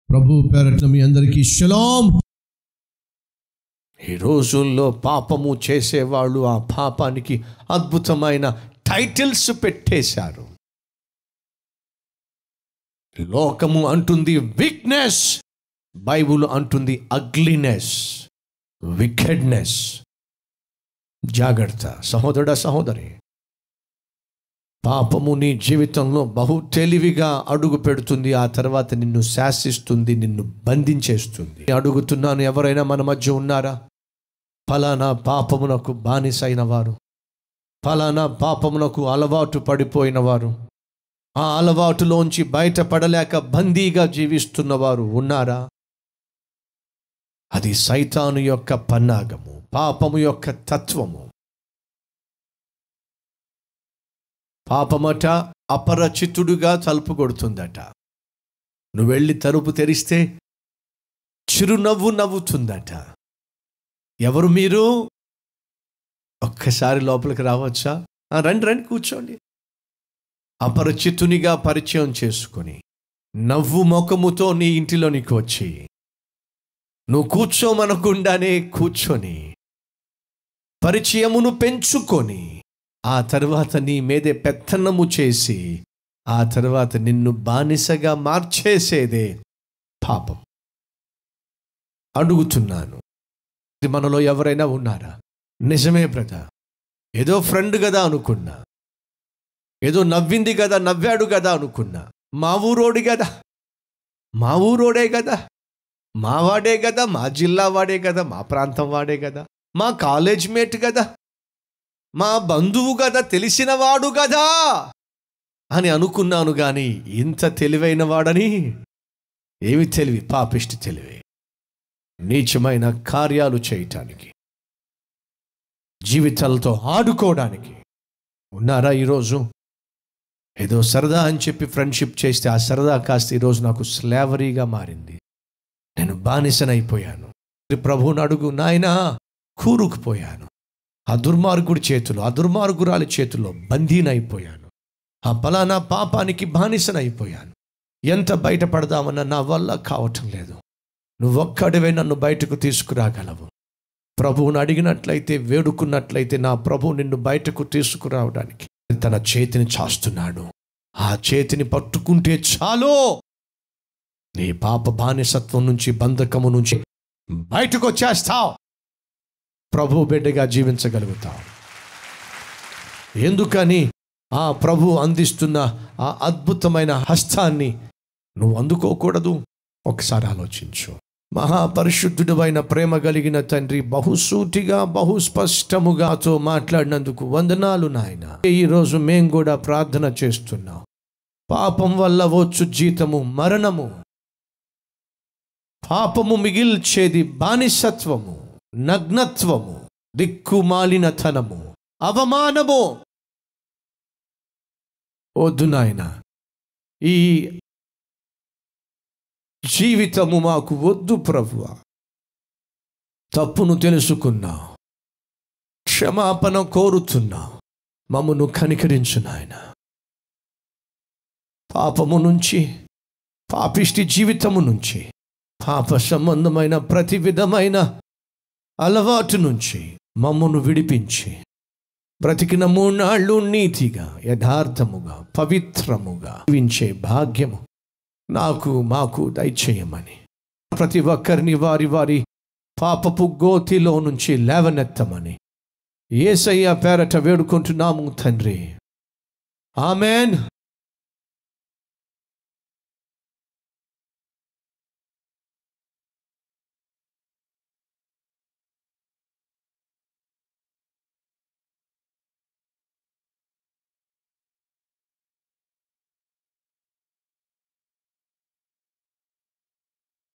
ప్రభు పేరట్ల మీ అందరికీ షలాం ఈ రోజుల్లో పాపము చేసేవాళ్ళు ఆ పాపానికి అద్భుతమైన టైటిల్స్ పెట్టేశారు లోకము అంటుంది వీక్నెస్ బైబుల్ అంటుంది అగ్లీనెస్ వికెడ్నెస్ జాగ్రత్త సహోదరుడ సహోదరి పాపము నీ జీవితంలో బహు తెలివిగా అడుగు పెడుతుంది ఆ తర్వాత నిన్ను శాసిస్తుంది నిన్ను బంధించేస్తుంది అడుగుతున్నాను ఎవరైనా మన మధ్య ఉన్నారా ఫలానా పాపమునకు బానిసైన వారు ఫలానా పాపమునకు అలవాటు పడిపోయిన వారు ఆ అలవాటులోంచి బయటపడలేక బందీగా జీవిస్తున్న వారు ఉన్నారా అది సైతాను యొక్క పన్నాగము పాపము యొక్క తత్వము పాపమట అపరచితుడుగా తలుపు కొడుతుందట నువ్వు వెళ్ళి తలుపు తెరిస్తే చిరునవ్వు నవ్వుతుందట ఎవరు మీరు ఒక్కసారి లోపలికి రావచ్చా ఆ, రండి రండి కూర్చోండి అపరిచితునిగా పరిచయం చేసుకొని నవ్వు ముఖముతో నీ ఇంటిలోనికి వచ్చి నువ్వు కూర్చోమనకుండానే కూర్చొని పరిచయమును పెంచుకొని ఆ తర్వాత నీ మీదే పెత్తనము చేసి ఆ తర్వాత నిన్ను బానిసగా మార్చేసేదే పాపం అడుగుతున్నాను ఇది మనలో ఎవరైనా ఉన్నారా నిజమే బ్రదర్ ఏదో ఫ్రెండ్ కదా అనుకున్నా ఏదో నవ్వింది కదా నవ్వాడు కదా అనుకున్నా మా ఊరోడి కదా మా ఊరోడే కదా మా వాడే కదా మా జిల్లా వాడే కదా మా ప్రాంతం వాడే కదా మా కాలేజ్ మేట్ కదా మా బంధువు కదా తెలిసిన వాడు కదా అని అనుకున్నాను కానీ ఇంత తెలివైన వాడని ఏమి తెలివి పాపిష్టి తెలివి నీచమైన కార్యాలు చేయటానికి జీవితాలతో ఆడుకోవడానికి ఉన్నారా ఈరోజు ఏదో సరదా అని చెప్పి ఫ్రెండ్షిప్ చేస్తే ఆ సరదా కాస్త ఈరోజు నాకు స్లేవరీగా మారింది నేను బానిసనైపోయాను ప్రభువుని అడుగు నాయనా కూరుకుపోయాను ఆ దుర్మార్గుడి చేతిలో ఆ దుర్మార్గురాలి చేతిలో బందీనైపోయాను ఆ పలానా పాపానికి బానిసనైపోయాను ఎంత బయటపడదామన్నా నా వల్ల కావటం లేదు నువ్వొక్కడివే నన్ను బయటకు తీసుకురాగలవు ప్రభువుని అడిగినట్లయితే వేడుకున్నట్లయితే నా ప్రభు నిన్ను బయటకు తీసుకురావడానికి తన చేతిని చాస్తున్నాడు ఆ చేతిని పట్టుకుంటే చాలు నీ పాప బానిసత్వం నుంచి బంధకము నుంచి బయటకు వచ్చేస్తావు ప్రభు బిడ్డగా జీవించగలుగుతావు ఎందుకని ఆ ప్రభు అందిస్తున్న ఆ అద్భుతమైన హస్తాన్ని నువ్వు అందుకోకూడదు ఒకసారి ఆలోచించు మహాపరిశుద్ధుడు అయిన ప్రేమ కలిగిన తండ్రి బహుసూటిగా బహుస్పష్టముగాతో మాట్లాడినందుకు వందనాలు నాయన ఈరోజు మేం కూడా ప్రార్థన చేస్తున్నాం పాపం వల్ల వచ్చు జీతము మరణము పాపము మిగిల్చేది బానిసత్వము నగ్నత్వము దిక్కుమాలినతనము అవమానము వద్దు నాయన ఈ జీవితము మాకు వద్దు ప్రభువ తప్పును తెలుసుకున్నా క్షమాపణ కోరుతున్నా మమ్మను కనికరించు నాయన పాపము నుంచి పాపిష్టి జీవితము నుంచి పాప సంబంధమైన ప్రతి విధమైన అలవాటు నుంచి మమ్మను విడిపించి బ్రతికిన మూనాళ్ళు నీతిగా యథార్థముగా పవిత్రముగా జీవించే భాగ్యము నాకు మాకు దయచేయమని ప్రతి ఒక్కరిని వారి వారి పాపపు గోతిలో నుంచి లేవనెత్తమని ఏసయ్య పేరట వేడుకుంటున్నాము తండ్రి ఆమెన్